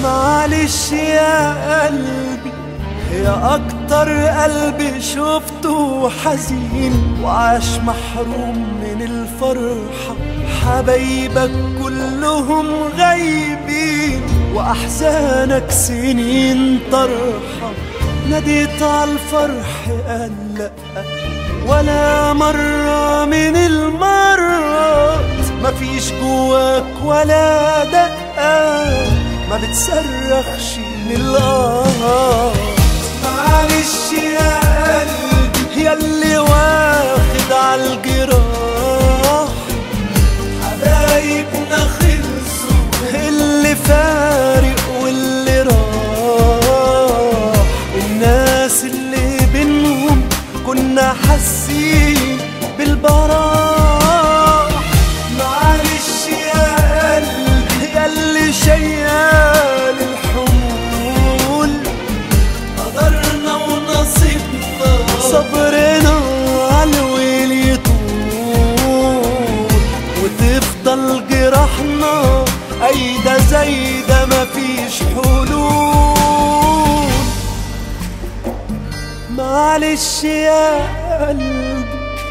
معلش يا قلبي يا أكتر قلبي شفته حزين وعاش محروم من الفرحة حبايبك كلهم غايبين وأحزانك سنين طرحة ناديت على الفرح قال لأ ولا مرة من المرات مفيش جواك ولا دقة ما بتصرخش من الآه معلش يا قلبي يا اللي واخد عالجراح حبايبنا خلصوا اللي فارق واللي راح الناس اللي بينهم كنا حاسين بالبراح معلش يا قلبي يا اللي شيال الحمول قدرنا ونصيبنا صبرنا عالويل يطول وتفضل جراحنا أيدا زي ده مفيش حلول معلش يا قلبي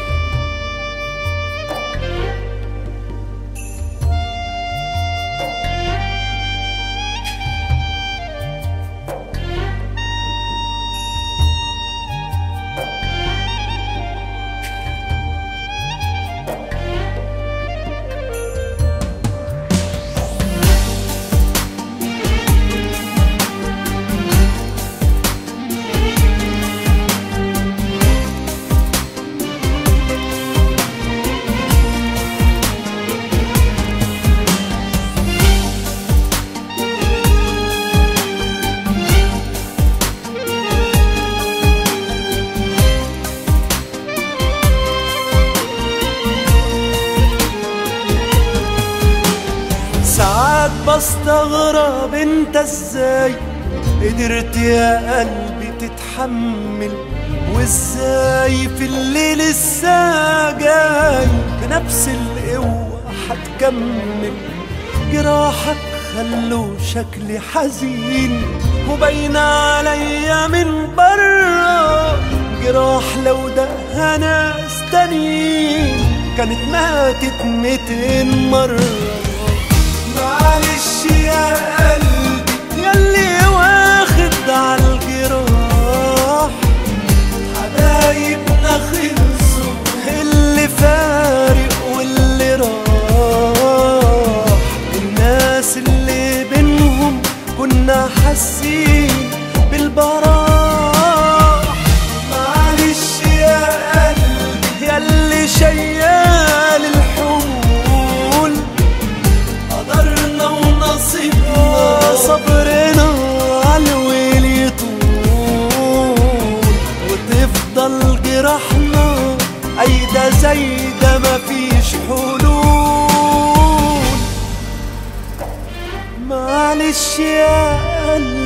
ساعات بستغرب انت ازاي قدرت يا قلبي تتحمل وازاي في الليل لسه جاي بنفس القوة هتكمل جراحك خلوا شكلي حزين وباين عليا من برا جراح لو ده ناس تانيين كانت ماتت ميتين مرة معلش يا قلبي ياللي واخد عالجراح حبايبنا خلصوا اللي فارق واللي راح الناس اللي بينهم كنا حاسين بالبراح معلش يا قلبي ياللي شيال الحمول قدرنا ونصيبنا صبرنا عالويل يطول وتفضل جراحنا أيدا زي ده مفيش حلول معلش يا قلبي